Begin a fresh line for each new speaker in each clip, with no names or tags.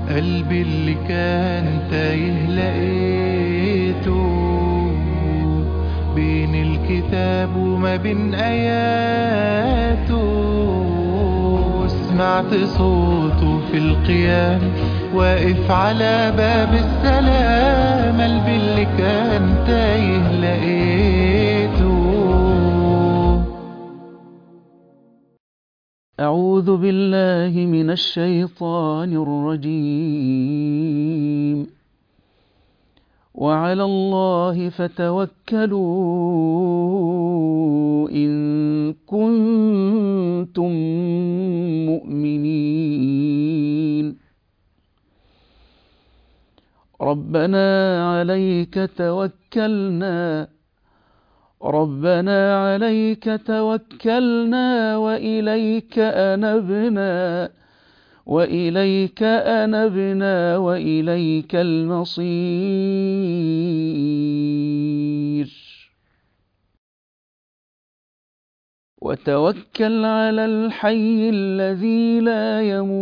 قلبي اللي كان تايه لقيته بين الكتاب وما بين آياته وسمعت صوته في القيام واقف على باب السلام قلبي اللي كان تايه لقيته
أعوذ بالله من الشيطان الرجيم وعلى الله فتوكلوا إن كنتم مؤمنين ربنا عليك توكلنا ربنا عليك توكلنا وإليك أنبنا وإليك أنبنا وإليك المصير وتوكل على الحي الذي لا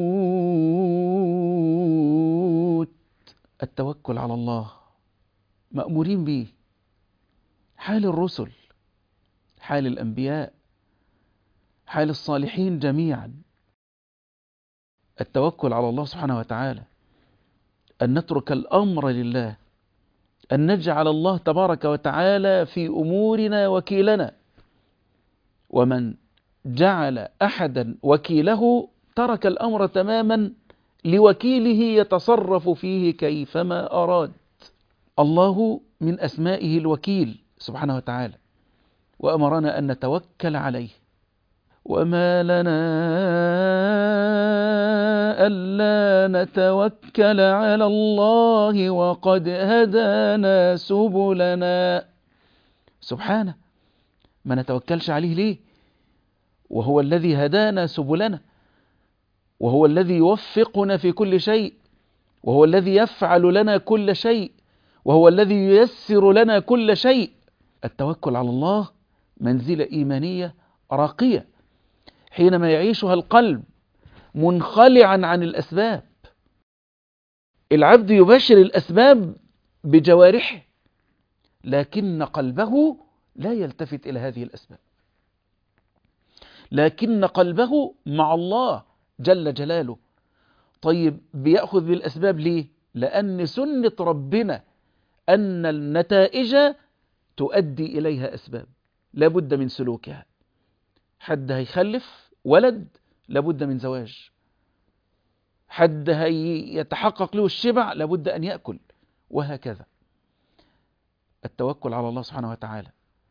يموت التوكل على الله مأمورين به حال الرسل حال الأنبياء حال الصالحين جميعا التوكل على الله سبحانه وتعالى أن نترك الأمر لله أن نجعل الله تبارك وتعالى في أمورنا وكيلنا ومن جعل أحدا وكيله ترك الأمر تماما لوكيله يتصرف فيه كيفما أراد الله من أسمائه الوكيل سبحانه وتعالى وأمرنا أن نتوكل عليه وما لنا ألا نتوكل على الله وقد هدانا سبلنا سبحانه ما نتوكلش عليه ليه وهو الذي هدانا سبلنا وهو الذي يوفقنا في كل شيء وهو الذي يفعل لنا كل شيء وهو الذي ييسر لنا كل شيء التوكل على الله منزلة إيمانية راقية حينما يعيشها القلب منخلعا عن الأسباب العبد يباشر الأسباب بجوارحه لكن قلبه لا يلتفت إلى هذه الأسباب لكن قلبه مع الله جل جلاله طيب بيأخذ بالأسباب ليه لأن سنة ربنا أن النتائج تؤدي إليها أسباب لابد من سلوكها حد هيخلف ولد لابد من زواج حد هيتحقق له الشبع لابد أن يأكل وهكذا التوكل على الله سبحانه وتعالى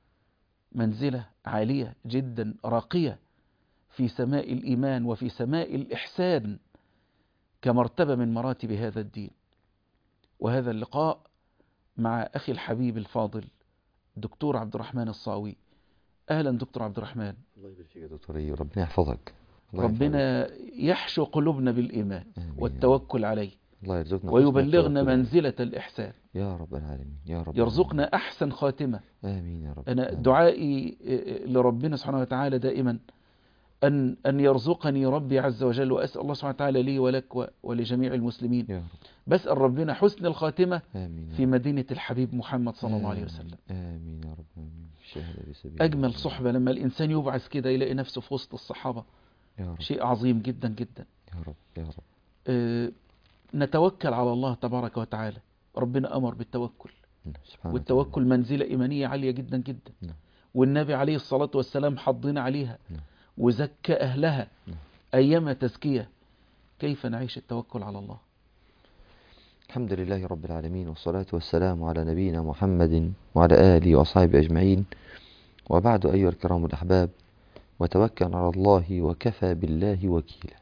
منزلة عالية جدا راقية في سماء الإيمان وفي سماء الإحسان كمرتبة من مراتب هذا الدين وهذا اللقاء مع أخي الحبيب الفاضل دكتور عبد الرحمن الصاوي أهلا دكتور عبد الرحمن
الله يبارك فيك يا دكتور أيوب ربنا يحفظك الله
ربنا يحشو قلوبنا بالإيمان
آمين.
والتوكل عليه
الله يرزقنا
ويبلغنا
حسن التوكل.
منزلة الإحسان
يا رب العالمين يا رب
يرزقنا أحسن خاتمة
العالمين. آمين يا رب
أنا
آمين.
دعائي لربنا سبحانه وتعالى دائما أن أن يرزقني ربي عز وجل وأسأل الله سبحانه وتعالى لي ولك و- ولجميع المسلمين
يا رب
بسأل ربنا حسن الخاتمة
آمين يا
في
رب.
مدينة الحبيب محمد صلى الله عليه
آمين.
وسلم
آمين يا رب آمين الشهادة في سبيل
أجمل
الله.
صحبة لما الإنسان يبعث كده يلاقي نفسه في وسط الصحابة
يا رب
شيء عظيم جدا جدا
يا رب يا رب
آه، نتوكل على الله تبارك وتعالى ربنا أمر بالتوكل
نعم، سبحانه
والتوكل منزلة إيمانية عالية جدا جدا
نعم.
والنبي عليه الصلاة والسلام حضنا عليها
نعم.
وزكى أهلها
نعم.
أيما تزكية كيف نعيش التوكل على الله
الحمد لله رب العالمين والصلاة والسلام على نبينا محمد وعلى آله وأصحابه أجمعين وبعد أيها الكرام الأحباب وتوكل على الله وكفى بالله وكيلا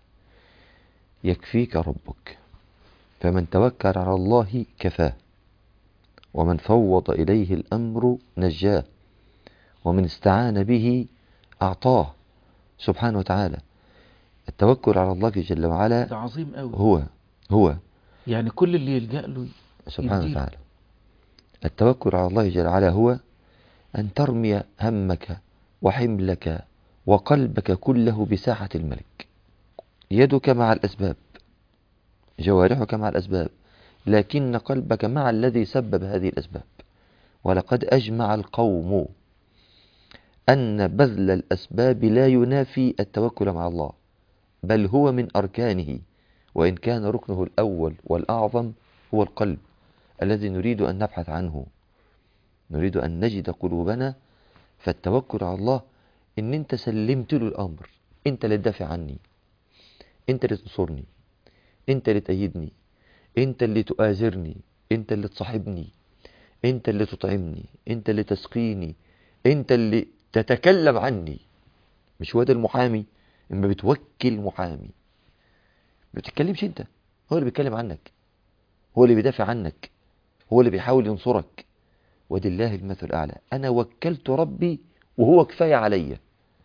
يكفيك ربك فمن توكل على الله كفاه ومن فوض إليه الأمر نجاه ومن استعان به أعطاه سبحانه وتعالى التوكل على الله جل وعلا
ده عظيم قوي
هو هو
يعني كل اللي يلجأ له
سبحانه
يديله.
وتعالى التوكل على الله جل وعلا هو أن ترمي همك وحملك وقلبك كله بساحة الملك يدك مع الأسباب جوارحك مع الأسباب لكن قلبك مع الذي سبب هذه الأسباب ولقد أجمع القوم أن بذل الأسباب لا ينافي التوكل مع الله بل هو من أركانه وإن كان ركنه الأول والأعظم هو القلب الذي نريد أن نبحث عنه نريد أن نجد قلوبنا فالتوكل على الله إن أنت سلمت له الأمر أنت اللي تدافع عني أنت اللي تنصرني أنت اللي تأيدني أنت اللي تؤازرني أنت اللي تصاحبني أنت اللي تطعمني أنت اللي تسقيني أنت اللي تتكلم عني مش هو ده المحامي اما بتوكل محامي ما بتتكلمش انت هو اللي بيتكلم عنك هو اللي بيدافع عنك هو اللي بيحاول ينصرك ولله المثل الأعلى أنا وكلت ربي وهو كفاية عليا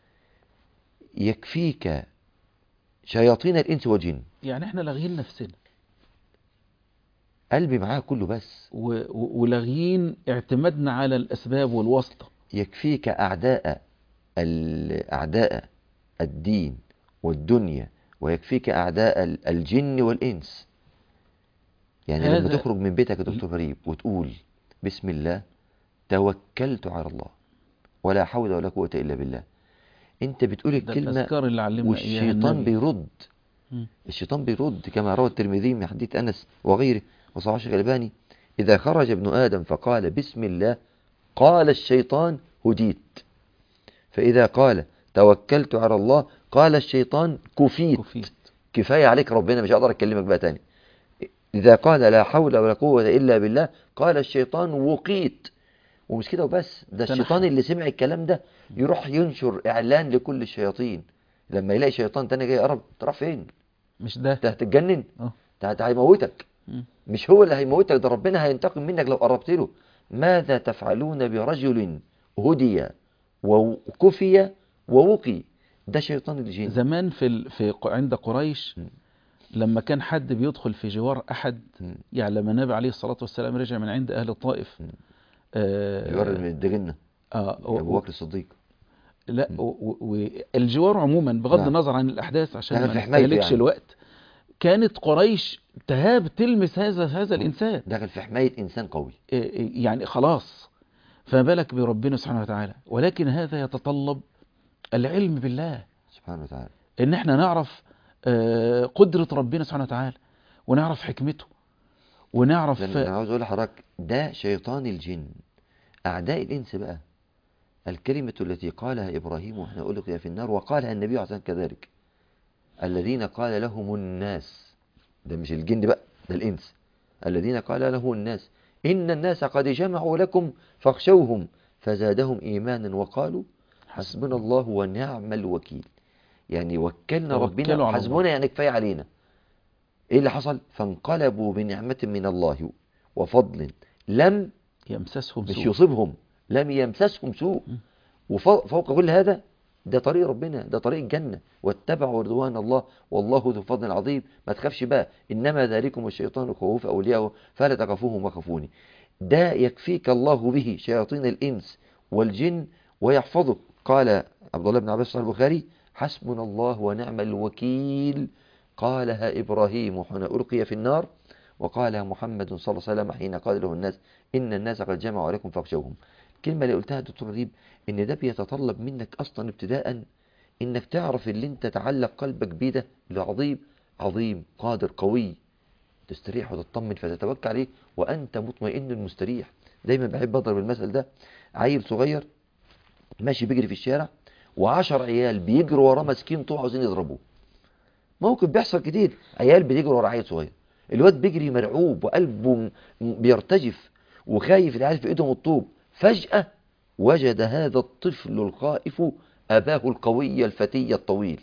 يكفيك شياطين الإنس والجن
يعني احنا لاغيين نفسنا
قلبي معاه كله بس
و- و- ولاغيين اعتمادنا على الأسباب والواسطة
يكفيك أعداء ال- أعداء الدين والدنيا ويكفيك أعداء ال- الجن والإنس يعني لما
هذا-
تخرج من بيتك يا دكتور غريب وتقول بسم الله توكلت على الله ولا حول ولا قوة إلا بالله أنت بتقول
ده
الكلمة
الأذكار اللي علمنا إياها
والشيطان
النبي.
بيرد
مم.
الشيطان بيرد كما روى الترمذي من حديث أنس وغيره وصححه الشيخ الألباني إذا خرج ابن آدم فقال بسم الله قال الشيطان هديت فإذا قال توكلت على الله قال الشيطان كفيت
كفيت
كفاية عليك ربنا مش هقدر أكلمك بقى تاني إذا قال لا حول ولا قوة إلا بالله قال الشيطان وقيت ومش كده وبس ده
تنحى.
الشيطان اللي سمع الكلام ده يروح ينشر إعلان لكل الشياطين لما يلاقي شيطان تاني جاي يقرب تروح فين؟
مش ده
انت هتتجنن
اه
ده ده هيموتك
مم.
مش هو اللي هيموتك ده ربنا هينتقم منك لو قربت له ماذا تفعلون برجل هدي وكفي ووقي ده شيطان الجن
زمان في ال... في ق- عند قريش
مم.
لما كان حد بيدخل في جوار أحد
مم.
يعني لما النبي عليه الصلاة والسلام رجع من عند أهل الطائف
مم.
آه
يورد من الدجنة
آه و-
أبو بكر الصديق
لا والجوار عموما بغض
نعم.
النظر عن الأحداث عشان
دخل
ما
في حمايته
نستهلكش
يعني.
الوقت كانت قريش تهاب تلمس هذا هذا الإنسان
دخل في حماية إنسان قوي
إيه يعني خلاص فما بالك بربنا سبحانه وتعالى ولكن هذا يتطلب العلم بالله
سبحانه وتعالى
ان احنا نعرف آه، قدرة ربنا سبحانه وتعالى ونعرف حكمته ونعرف
لأن أنا عاوز أقول لحضرتك ده شيطان الجن أعداء الإنس بقى الكلمة التي قالها إبراهيم وإحنا ألقي في النار وقالها النبي عليه الصلاة والسلام كذلك الذين قال لهم الناس ده مش الجن بقى ده الإنس الذين قال لهم الناس إن الناس قد جمعوا لكم فاخشوهم فزادهم إيمانا وقالوا حسبنا الله ونعم الوكيل يعني وكلنا ربنا
توكلوا على
حسبنا يعني كفاية علينا ايه اللي حصل فانقلبوا بنعمة من الله وفضل لم
يمسسهم
مش
سوء
يصيبهم لم يمسسهم سوء وفوق كل هذا ده طريق ربنا ده طريق الجنة واتبعوا رضوان الله والله ذو فضل عظيم ما تخافش بقى إنما ذلكم الشيطان خوف أولياءه فلا تخافوهم وخافوني ده يكفيك الله به شياطين الإنس والجن ويحفظك قال عبد الله بن عباس صحيح البخاري حسبنا الله ونعم الوكيل قالها إبراهيم حين ألقي في النار وقالها محمد صلى الله عليه وسلم حين قال له الناس إن الناس قد جمعوا عليكم فاخشوهم الكلمة اللي قلتها دكتور غريب إن ده بيتطلب منك أصلا ابتداء إنك تعرف اللي أنت تعلق قلبك بيه ده العظيم عظيم قادر قوي تستريح وتطمن فتتوكل عليه وأنت مطمئن مستريح دايما بحب أضرب المثل ده عيل صغير ماشي بيجري في الشارع وعشر عيال بيجروا وراه ماسكين طوع عاوزين يضربوه موقف بيحصل كتير عيال بتجري ورا عيل صغير الواد بيجري مرعوب وقلبه م- م- بيرتجف وخايف العيال في ايدهم الطوب فجأة وجد هذا الطفل الخائف أباه القوي الفتي الطويل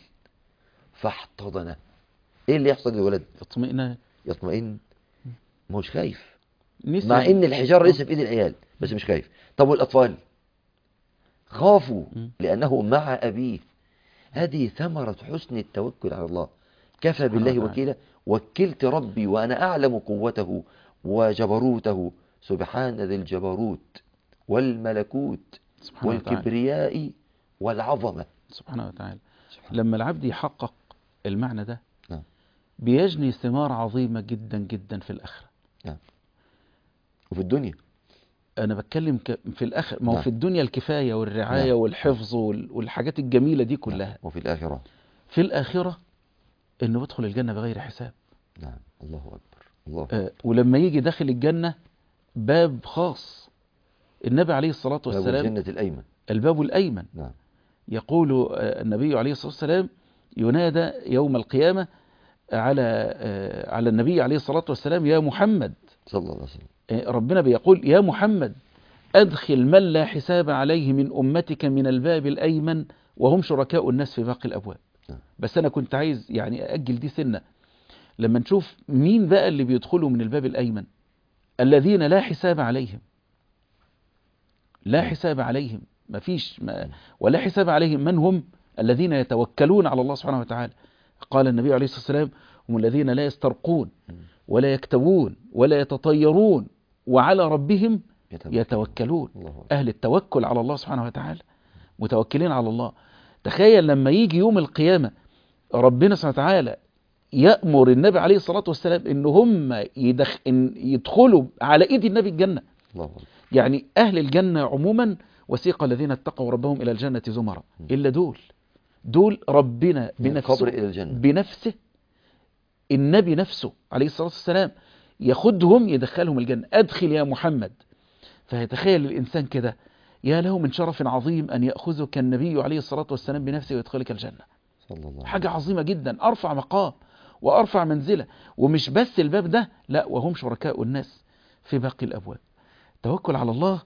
فاحتضنه ايه اللي يحصل للولد
اطمئنان
يطمئن ما هوش خايف
نسي
مع ان الحجار لسه في ايد العيال بس مش خايف طب والاطفال خافوا
مم.
لانه مع ابيه هذه ثمرة حسن التوكل على الله كفى بالله
وتعالى.
وكيلا وكلت ربي وانا اعلم قوته وجبروته سبحان ذي الجبروت والملكوت
سبحانه وتعالى
والكبرياء والعظمة
سبحانه وتعالى
سبحان
لما العبد يحقق المعنى ده
نعم.
بيجني ثمار عظيمة جدا جدا في الآخرة
وفي الدنيا
أنا بتكلم ك- في الآخرة ما هو
نعم.
في الدنيا الكفاية والرعاية
نعم.
والحفظ وال- والحاجات الجميلة دي كلها
وفي الآخرة
في الآخرة إنه بدخل الجنة بغير حساب
نعم الله أكبر الله
آه، ولما يجي داخل الجنة باب خاص النبي عليه الصلاة
باب
والسلام
الجنة الأيمن
الباب الأيمن
نعم
يقول آه، النبي عليه الصلاة والسلام ينادى يوم القيامة على آه، على النبي عليه الصلاة والسلام يا محمد
صلى الله عليه وسلم
آه، ربنا بيقول يا محمد أدخل من لا حساب عليه من أمتك من الباب الأيمن وهم شركاء الناس في باقي الأبواب
نعم.
بس أنا كنت عايز يعني أأجل دي سنة لما نشوف مين بقى اللي بيدخلوا من الباب الأيمن الذين لا حساب عليهم لا
نعم.
حساب عليهم ما فيش ما ولا حساب عليهم من هم الذين يتوكلون على الله سبحانه وتعالى قال النبي عليه الصلاة والسلام هم الذين لا يسترقون ولا يكتوون ولا يتطيرون وعلى ربهم يتوكلون
الله أكبر
أهل التوكل على الله سبحانه وتعالى متوكلين على الله تخيل لما يجي يوم القيامة ربنا سبحانه وتعالى يأمر النبي عليه الصلاة والسلام إن هم يدخ... إن يدخلوا على إيد النبي الجنة
الله أكبر
يعني أهل الجنة عموما وسيق الذين اتقوا ربهم إلى الجنة زمرا إلا دول دول ربنا
من
بنفسه
القبر إلى الجنة
بنفسه النبي نفسه عليه الصلاة والسلام ياخدهم يدخلهم الجنة أدخل يا محمد فيتخيل الإنسان كده يا له من شرف عظيم أن يأخذك النبي عليه الصلاة والسلام بنفسه ويدخلك الجنة
صلى الله عليه
حاجة عظيمة جدا أرفع مقام وأرفع منزلة ومش بس الباب ده لا وهم شركاء الناس في باقي الأبواب توكل على الله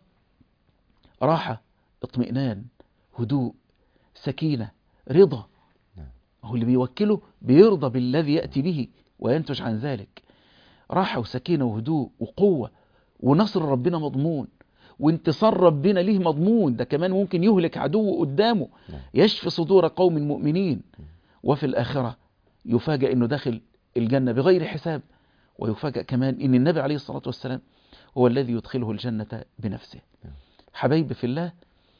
راحة اطمئنان هدوء سكينة رضا
نعم.
هو اللي بيوكله بيرضى بالذي يأتي به وينتج عن ذلك راحة وسكينة وهدوء وقوة ونصر ربنا مضمون وانتصار ربنا ليه مضمون ده كمان ممكن يهلك عدو قدامه
نعم.
يشفي صدور قوم مؤمنين وفي الآخرة يفاجأ أنه داخل الجنة بغير حساب ويفاجأ كمان أن النبي عليه الصلاة والسلام هو الذي يدخله الجنة بنفسه حبايبي في الله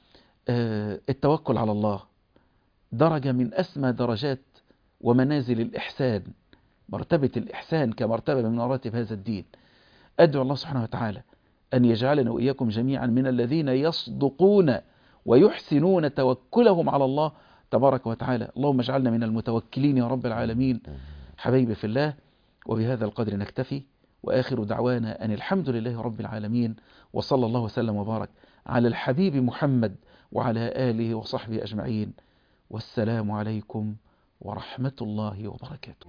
آه، التوكل على الله درجة من أسمى درجات ومنازل الإحسان مرتبة الإحسان كمرتبة من مراتب هذا الدين أدعو الله سبحانه وتعالى أن يجعلنا وإياكم جميعا من الذين يصدقون ويحسنون توكلهم على الله تبارك وتعالى اللهم اجعلنا من المتوكلين يا رب العالمين حبايبي في الله وبهذا القدر نكتفي وآخر دعوانا أن الحمد لله رب العالمين وصلى الله وسلم وبارك على الحبيب محمد وعلى آله وصحبه أجمعين والسلام عليكم ورحمة الله وبركاته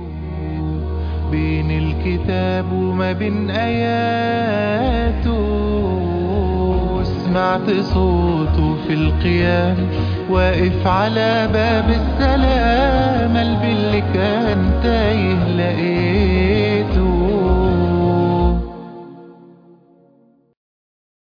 بين الكتاب وما بين آياته سمعت صوته في القيام واقف على باب السلام قلبي اللي كان تايه لقيته